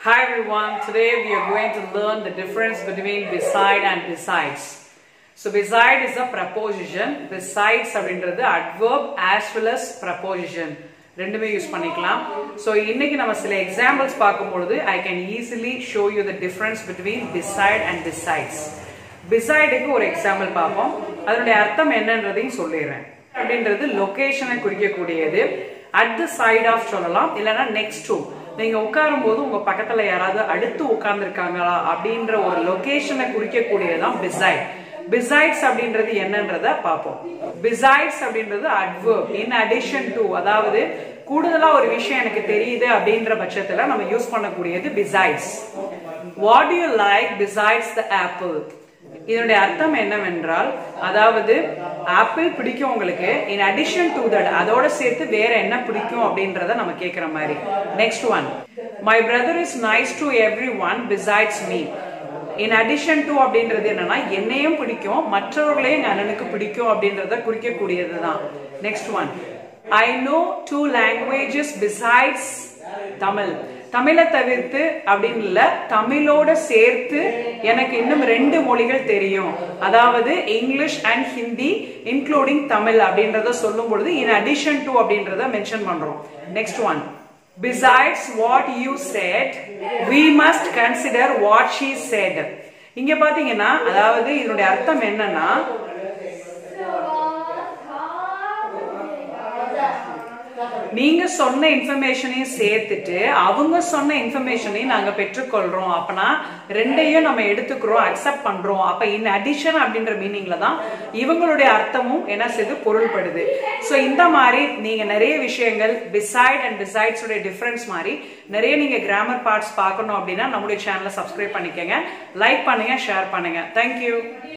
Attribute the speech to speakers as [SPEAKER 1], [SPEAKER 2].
[SPEAKER 1] Hi everyone, today we are going to learn the difference between beside and besides. So beside is a preposition, besides அப்படின்றது adverb as well as preposition. ரெண்டுமே use பண்ணிக்கலாம் so இன்னைக்கு நம்ம சில examples பார்க்கும் பொழுது I can easily show you the difference between beside and besides. பிசைடுக்கு ஒரு எக்ஸாம்பிள் பார்ப்போம் அதனுடைய அர்த்தம் என்னன்றதையும் சொல்லிடுறேன் அப்படின்றது லொகேஷனை குறிக்கக்கூடியது அட் த சைட் ஆஃப் சொல்லலாம் இல்லைன்னா நெக்ஸ்ட் டு நீங்க உட்காரும் போது உங்க பக்கத்துல யாராவது அடுத்து உட்கார்ந்துருக்காங்களா அப்படின்ற ஒரு லொகேஷனை குறிக்கக்கூடியதுதான் பிசைட் பிசைட்ஸ் அப்படின்றது என்னன்றத பார்ப்போம் பிசைட்ஸ் அப்படின்றது அட்வர்ப் இன் அடிஷன் டு அதாவது கூடுதலா ஒரு விஷயம் எனக்கு தெரியுது அப்படின்ற பட்சத்துல நம்ம யூஸ் பண்ணக்கூடியது besides what you like besides the apple இதனுடைய அர்த்தம் என்னவென்றால் அதாவது ஆப்பிள் பிடிக்கும் உங்களுக்கு இன் அடிஷன் டு தட் அதோட சேர்த்து வேற என்ன பிடிக்கும் அப்படின்றத நம்ம கேட்கிற மாதிரி next one my brother is nice to everyone besides me in addition to அப்படின்றது என்னன்னா என்னையும் பிடிக்கும் மற்றவர்களையும் எங்க அண்ணனுக்கு பிடிக்கும் அப்படின்றத குறிக்கக்கூடியது தான் next one I know two languages besides Tamil தமிழை தவிர்த்து அப்படின்னு இல்ல தமிழோட சேர்த்து எனக்கு இன்னும் ரெண்டு மொழிகள் தெரியும் அதாவது English and Hindi including Tamil அப்படின்றத சொல்லும் பொழுது இன் அடிஷன் டு அப்படின்றத மென்ஷன் பண்றோம் next one besides what you said we must consider what she said இங்க பாத்தீங்கன்னா அதாவது இதனுடைய அர்த்தம் என்னன்னா நீங்க சொன்ன இன்ஃபர்மேஷனையும் சேர்த்துட்டு அவங்க சொன்ன இன்ஃபர்மேஷனையும் நாங்க பெற்றுக்கொள்றோம் அப்பனா ரெண்டையும் நம்ம எடுத்துக்கிறோம் அக்செப்ட் பண்றோம் அப்ப இன் அடிஷன் அப்படின்ற மீனிங்ல தான் இவங்களுடைய அர்த்தமும் என்ன செய்து பொருள்படுது சோ இந்த மாதிரி நீங்க நிறைய விஷயங்கள் பிசைட் அண்ட் பிசைட்ஸ் உடைய டிஃபரன்ஸ் மாதிரி நிறைய நீங்க கிராமர் பார்ட்ஸ் பார்க்கணும் அப்படின்னா நம்முடைய சேனலை சப்ஸ்கிரைப் பண்ணிக்கங்க லைக் பண்ணுங்க ஷேர் பண்ணுங்க தேங்க்யூ